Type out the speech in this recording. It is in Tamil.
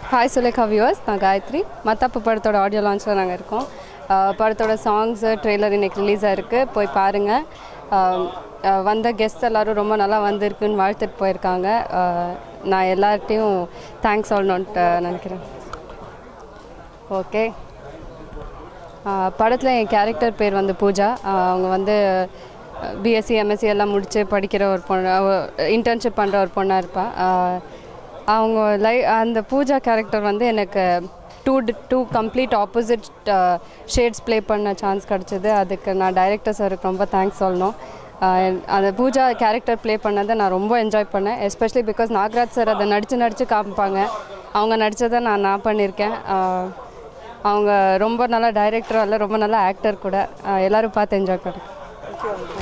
ஹாய் சுலேகா வியூவர்ஸ் நான் காயத்ரி மத்தப்பு படத்தோட ஆடியோ லான்ச்சில் நாங்கள் இருக்கோம் அஹ் படத்தோட சாங்ஸு ட்ரெய்லர் இன்னைக்கு ரிலீஸ் ஆயிருக்கு போய் பாருங்கள் வந்த கெஸ்ட் எல்லாரும் ரொம்ப நல்லா வந்திருக்குன்னு வாழ்த்துட்டு போயிருக்காங்க அஹ் நான் எல்லார்ட்டையும் தேங்க்ஸ் சொல்லணுன்ட்டு நினைக்கிறேன் ஓகே படத்தில் என் கேரக்டர் பேர் வந்து பூஜா ஆஹ் அவங்க வந்து பிஎஸ்சி எம்எஸ்சி எல்லாம் முடித்து படிக்கிற ஒரு பொண்ணு இன்டர்ன்ஷிப் பண்ணுற ஒரு பொண்ணாக இருப்பாள் அவங்க லை அந்த பூஜா கேரக்டர் வந்து எனக்கு two two complete opposite shades play பண்ண சான்ஸ் கிடச்சிது அதுக்கு நான் டைரக்டர் சாருக்கு ரொம்ப தேங்க்ஸ் சொல்லணும் ஆஹ் அந்த பூஜா கேரக்டர் ப்ளே பண்ணதை நான் ரொம்ப என்ஜாய் பண்ணேன் எஸ்பெஷலி பிகாஸ் நாகராஜ் சார் அதை நடித்து நடித்து காமிப்பாங்க அவங்க நடித்ததை நான் நான் பண்ணியிருக்கேன் ஆஹ் அவங்க ரொம்ப நல்ல டைரக்டரும் இல்லை ரொம்ப நல்ல ஆக்டர் கூட ஆஹ் எல்லாரும் பார்த்து என்ஜாய் பண்ணுறேன்